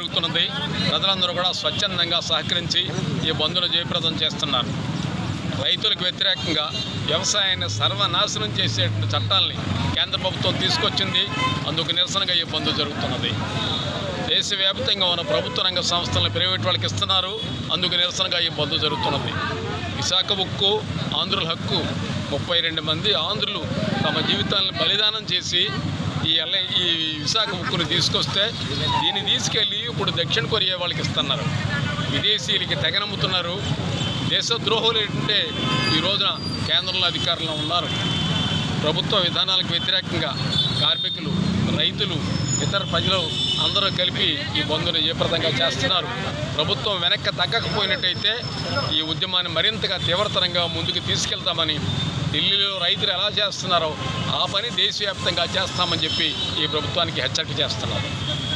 జరుగుతున్నది ప్రజలందరూ కూడా స్వచ్ఛందంగా సహకరించి ఈ బంద్ను జయప్రదం చేస్తున్నారు రైతులకు వ్యతిరేకంగా వ్యవసాయాన్ని సర్వనాశనం చేసే చట్టాలని కేంద్ర ప్రభుత్వం తీసుకొచ్చింది అందుకు నిరసనగా ఈ బంద్ జరుగుతున్నది దేశవ్యాప్తంగా ఉన్న ప్రభుత్వ రంగ సంస్థలను ప్రైవేట్ వాళ్ళకి ఇస్తున్నారు అందుకు నిరసనగా ఈ బంద్ జరుగుతున్నది విశాఖ ఉక్కు ఆంధ్రుల హక్కు ముప్పై రెండు మంది ఆంధ్రులు తమ జీవితాలను బలిదానం చేసి ఈ ఎల్ల ఈ విశాఖ ఉక్కుని తీసుకొస్తే దీన్ని తీసుకెళ్ళి ఇప్పుడు దక్షిణ కొరియా వాళ్ళకి ఇస్తున్నారు విదేశీయులకి తెగనమ్ముతున్నారు దేశద్రోహులు ఏంటంటే ఈ రోజున కేంద్రంలో అధికారంలో ఉన్నారు ప్రభుత్వ విధానాలకు వ్యతిరేకంగా కార్మికులు రైతులు ఇతర ప్రజలు అందరూ కలిపి ఈ బంద్ను జయప్రదంగా చేస్తున్నారు ప్రభుత్వం వెనక్కి తగ్గకపోయినట్టయితే ఈ ఉద్యమాన్ని మరింతగా తీవ్రతరంగా ముందుకు తీసుకెళ్తామని ఢిల్లీలో రైతులు ఎలా చేస్తున్నారో ఆ పని దేశవ్యాప్తంగా చేస్తామని చెప్పి ఈ ప్రభుత్వానికి హెచ్చరిక చేస్తున్నారు